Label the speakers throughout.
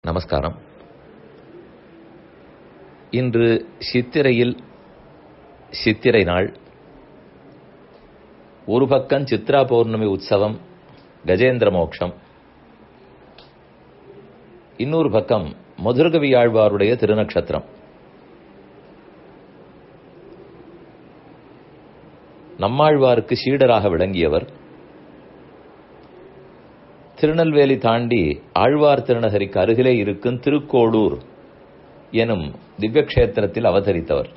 Speaker 1: நமஸ்காரம் இன்று சித்திரையில் சித்திரை நாள் ஒரு பக்கம் சித்ரா பௌர்ணமி உற்சவம் கஜேந்திர மோட்சம் இன்னொரு பக்கம் மதுரகவி ஆழ்வாருடைய திருநக்ஷத்திரம் நம்மாழ்வாருக்கு சீடராக விளங்கியவர் திருநெல்வேலி தாண்டி ஆழ்வார் திருநகரிக்கு அருகிலே இருக்கும் திருக்கோளூர் எனும் திவ்யக்ஷேத்திரத்தில் அவதரித்தவர்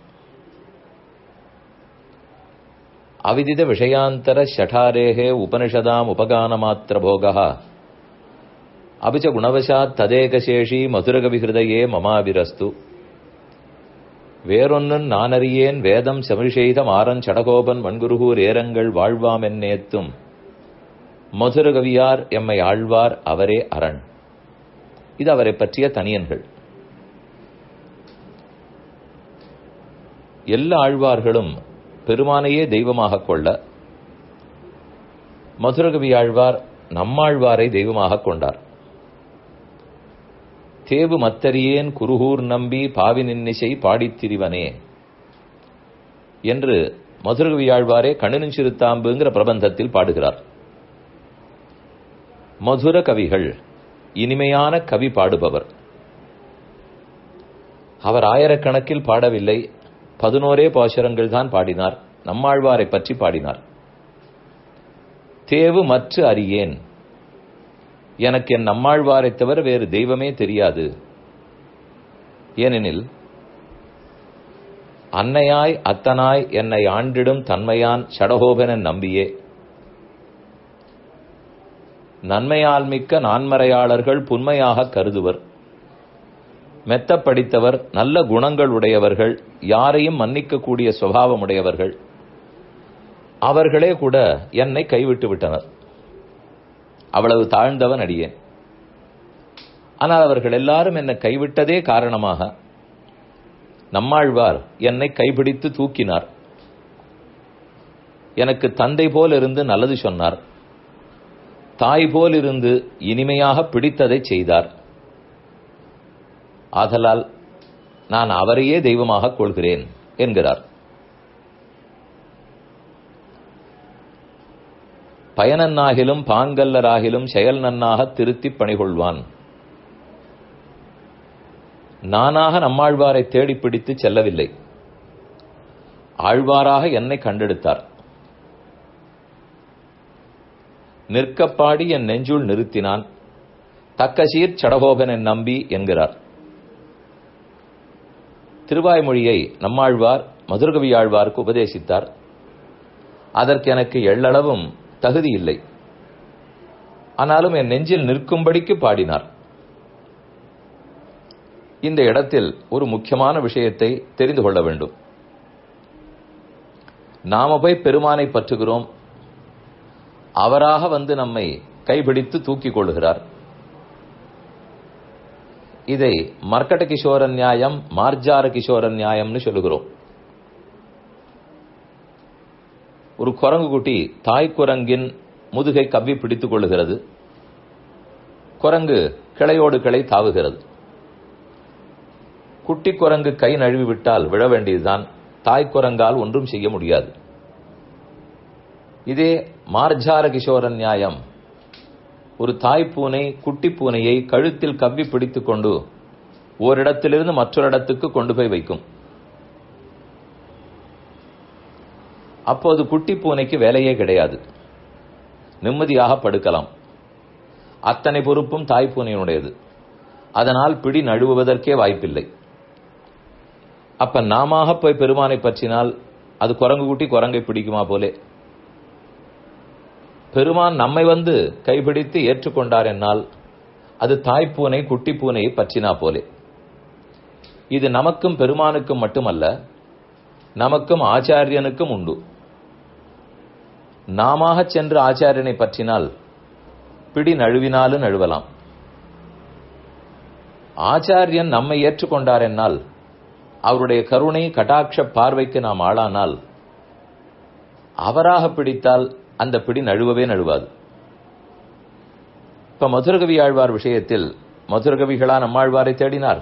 Speaker 1: அவிதித விஷயாந்தர ஷடாரேகே உபனிஷதாம் உபகான மாத்திர போகா அபிச்ச குணவசாத் ததேகசேஷி மதுரகவி ஹிருதயே மமாவிரஸ்து வேறொன்னும் நானறியேன் வேதம் செமிழ்செய்த மாறன் சடகோபன் வன்குருகூர் ஏரங்கள் வாழ்வாம் என்னேத்தும் மதுரகவியார் எம்மை ஆழ்வார் அவரே அரண் இது அவரை பற்றிய தனியன்கள் எல்லா ஆழ்வார்களும் பெருமானையே தெய்வமாக கொள்ள மதுரகவி ஆழ்வார் நம்மாழ்வாரை தெய்வமாக கொண்டார் தேவு மத்தரியேன் குருகூர் நம்பி பாவி நின்னிசை பாடித்திரிவனே என்று மதுரகவி ஆழ்வாரே கண்ணினும் சிறுத்தாம்புங்கிற பிரபந்தத்தில் பாடுகிறார் மதுர கவிகள் இனிமையான கவி பாடுபவர் அவர் ஆயிரக்கணக்கில் பாடவில்லை பதினோரே பாசுரங்கள் தான் பாடினார் நம்மாழ்வாரை பற்றி பாடினார் தேவு மற்ற அறியேன் எனக்கு என் நம்மாழ்வாரை தவிர வேறு தெய்வமே தெரியாது ஏனெனில் அன்னையாய் அத்தனாய் என்னை ஆண்டிடும் தன்மையான் சடகோபனன் நம்பியே நன்மையால் மிக்க நான்மறையாளர்கள் புன்மையாக கருதுவர் மெத்த படித்தவர் நல்ல குணங்கள் உடையவர்கள் யாரையும் மன்னிக்கக்கூடிய சுவாவம் உடையவர்கள் அவர்களே கூட என்னை கைவிட்டு விட்டனர் அவ்வளவு தாழ்ந்தவன் அடியேன் ஆனால் அவர்கள் எல்லாரும் என்னை கைவிட்டதே காரணமாக நம்மாழ்வார் என்னை கைபிடித்து தூக்கினார் எனக்கு தந்தை போல் இருந்து நல்லது சொன்னார் தாய் போல் இருந்து இனிமையாக பிடித்ததை செய்தார் ஆதலால் நான் அவரையே தெய்வமாக கொள்கிறேன் என்கிறார் பயனன்னாகிலும் பாங்கல்லராகிலும் செயல் நன்னாக திருத்தி பணிகொள்வான் நானாக நம்மாழ்வாரை தேடி பிடித்து செல்லவில்லை ஆழ்வாராக என்னை கண்டெடுத்தார் நிற்கப்பாடி என் நெஞ்சுள் நிறுத்தினான் தக்கசீர் சடகோபன் நம்பி என்கிறார் திருவாய்மொழியை நம்மாழ்வார் மதுரகவி ஆழ்வாருக்கு உபதேசித்தார் அதற்கு எனக்கு எள்ளளவும் தகுதி இல்லை ஆனாலும் என் நெஞ்சில் நிற்கும்படிக்கு பாடினார் இந்த இடத்தில் ஒரு முக்கியமான விஷயத்தை தெரிந்து கொள்ள வேண்டும் நாம போய் பெருமானை பற்றுகிறோம் அவராக வந்து நம்மை கைபிடித்து தூக்கிக் கொள்கிறார் இதை மர்க்கட கிஷோர நியாயம் மார்ஜார கிஷோர நியாயம்னு சொல்லுகிறோம் ஒரு குரங்கு குட்டி தாய் குரங்கின் முதுகை கவ்வி பிடித்துக் கொள்ளுகிறது குரங்கு கிளையோடு கிளை தாவுகிறது குட்டி குரங்கு கை நழுவி விட்டால் விழ வேண்டியதுதான் தாய் குரங்கால் ஒன்றும் செய்ய முடியாது இதே மார்ஜார கிஷோர நியாயம் ஒரு தாய் பூனை குட்டி பூனையை கழுத்தில் கவ்வி பிடித்துக் கொண்டு ஓரிடத்திலிருந்து மற்றொரு இடத்துக்கு கொண்டு போய் வைக்கும் அப்போது குட்டி பூனைக்கு வேலையே கிடையாது நிம்மதியாக படுக்கலாம் அத்தனை பொறுப்பும் தாய் பூனையினுடையது அதனால் பிடி நழுவுவதற்கே வாய்ப்பில்லை அப்ப நாம போய் பெருமானை பற்றினால் அது குரங்கு குட்டி குரங்கை பிடிக்குமா போலே பெருமான் நம்மை வந்து கைபிடித்து ஏற்றுக்கொண்டார் என்னால் அது தாய்ப்பூனை குட்டி பூனையை பற்றினா போலே இது நமக்கும் பெருமானுக்கும் மட்டுமல்ல நமக்கும் ஆச்சாரியனுக்கும் உண்டு நாம சென்று ஆச்சாரியனை பற்றினால் பிடி நழுவினாலும் நழுவலாம் ஆச்சாரியன் நம்மை ஏற்றுக்கொண்டார் என்னால் அவருடைய கருணை கட்டாட்ச பார்வைக்கு நாம் ஆளானால் அவராக பிடித்தால் அந்த பிடி நழுவவே நழுவாது இப்ப மதுரகவி ஆழ்வார் விஷயத்தில் மதுரகவிகளா நம்மாழ்வாரை தேடினார்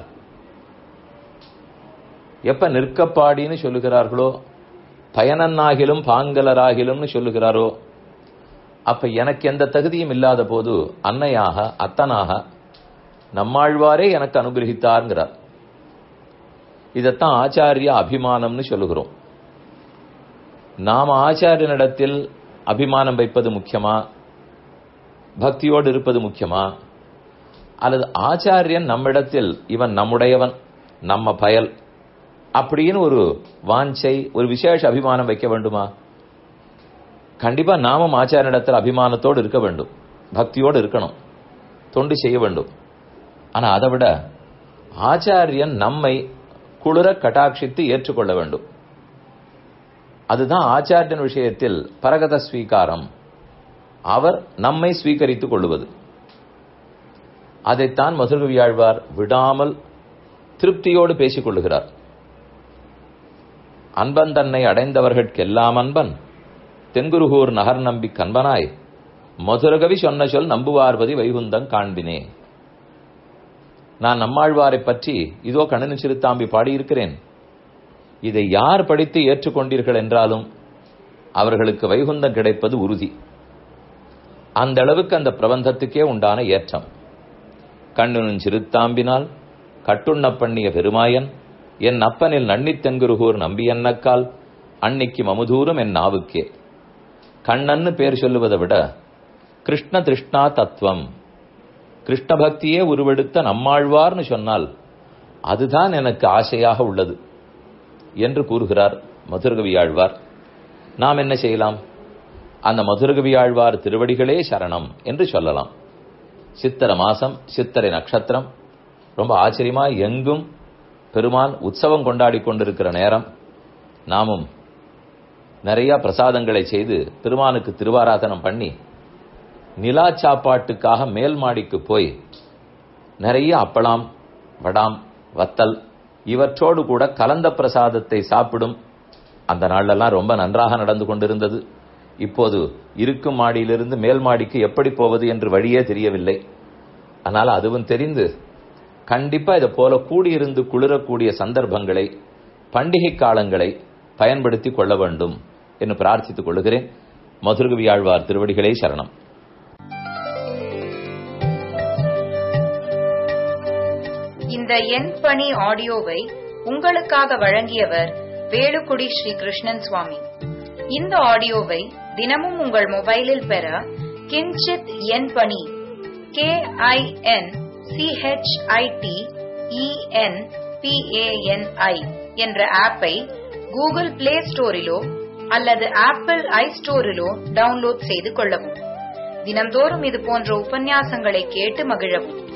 Speaker 1: எப்ப நிற்கப்பாடின்னு சொல்லுகிறார்களோ பயனன்னாகிலும் பாங்கலராகிலும்னு சொல்லுகிறாரோ அப்ப எனக்கு எந்த தகுதியும் இல்லாத போது அன்னையாக அத்தனாக நம்மாழ்வாரே எனக்கு அனுகிரகித்தார்ங்கிறார் இதத்தான் ஆச்சாரிய அபிமானம்னு சொல்லுகிறோம் நாம் ஆச்சாரியனிடத்தில் அபிமானம் வைப்பது முக்கியமா பக்தியோடு இருப்பது முக்கியமா அல்லது ஆச்சாரியன் நம்மிடத்தில் இவன் நம்முடையவன் நம்ம பயல் அப்படின்னு ஒரு வாஞ்சை ஒரு விசேஷ அபிமானம் வைக்க வேண்டுமா கண்டிப்பா நாமும் ஆச்சாரியனிடத்தில் அபிமானத்தோடு இருக்க வேண்டும் பக்தியோடு இருக்கணும் தொண்டு செய்ய வேண்டும் ஆனா அதை விட ஆச்சாரியன் நம்மை குளிர கட்டாட்சித்து ஏற்றுக்கொள்ள வேண்டும் அதுதான் ஆச்சாரியன் விஷயத்தில் பரகத ஸ்வீகாரம் அவர் நம்மை ஸ்வீகரித்துக் கொள்வது அதைத்தான் மதுரகவியாழ்வார் விடாமல் திருப்தியோடு பேசிக் கொள்ளுகிறார் அன்பன் தன்னை அடைந்தவர்கட்கெல்லாம் அன்பன் தென்குருகூர் நகர் நம்பி கண்பனாய் மதுரகவி சொன்ன சொல் நம்புவார்பதி வைகுந்தம் காண்பினே நான் நம்மாழ்வாரை பற்றி இதோ கண்ணனு சிறுத்தாம்பி பாடியிருக்கிறேன் இதை யார் படித்து ஏற்றுக்கொண்டீர்கள் என்றாலும் அவர்களுக்கு வைகுந்தம் கிடைப்பது உறுதி அந்த அளவுக்கு அந்த பிரபந்தத்துக்கே உண்டான ஏற்றம் கண்ணுனும் சிறுத்தாம்பினால் கட்டுண்ண பண்ணிய பெருமாயன் என் அப்பனில் நன்னித் தென்குருகூர் நம்பியன்னக்கால் அன்னிக்கு மமுதூரம் என் நாவுக்கே கண்ணன்னு பேர் சொல்லுவதை விட கிருஷ்ண திருஷ்ணா தத்துவம் கிருஷ்ண பக்தியே உருவெடுத்த நம்மாழ்வார்னு சொன்னால் அதுதான் எனக்கு ஆசையாக உள்ளது என்று கூறுகிறார் மதுரகவியாழ்வார் நாம் என்ன செய்யலாம் அந்த மதுரகவியாழ்வார் திருவடிகளே சரணம் என்று சொல்லலாம் சித்திர மாசம் சித்திரை நட்சத்திரம் ரொம்ப ஆச்சரியமா எங்கும் பெருமாள் உற்சவம் கொண்டாடி கொண்டிருக்கிற நேரம் நாமும் நிறைய பிரசாதங்களை செய்து பெருமானுக்கு திருவாராதனம் பண்ணி நிலா சாப்பாட்டுக்காக மேல் மாடிக்கு போய் நிறைய அப்பளம் வடாம் வத்தல் இவற்றோடு கூட கலந்த பிரசாதத்தை சாப்பிடும் அந்த நாளெல்லாம் ரொம்ப நன்றாக நடந்து கொண்டிருந்தது இப்போது இருக்கும் மாடியிலிருந்து மேல் மாடிக்கு எப்படி போவது என்று வழியே தெரியவில்லை அதனால் அதுவும் தெரிந்து கண்டிப்பா இதை போல கூடியிருந்து குளிரக்கூடிய சந்தர்ப்பங்களை பண்டிகை காலங்களை பயன்படுத்தி கொள்ள வேண்டும் என்று பிரார்த்தித்துக் கொள்கிறேன் மதுரகவியாழ்வார் திருவடிகளே சரணம்
Speaker 2: இந்த எண் பணி ஆடியோவை உங்களுக்காக வழங்கியவர் வேலுக்குடி ஸ்ரீ கிருஷ்ணன் சுவாமி இந்த ஆடியோவை தினமும் உங்கள் மொபைலில் பெற கிஞ்சித் எண் பணி கே ஐ என் சிஹெச்ஐடி இஎன் பிஏஎன்ஐ என்ற ஆப்பை கூகுள் பிளே ஸ்டோரிலோ அல்லது ஆப்பிள் ஐ ஸ்டோரிலோ டவுன்லோட் செய்து கொள்ளவும் தினம்தோறும் இது போன்ற உபன்யாசங்களை கேட்டு மகிழவும்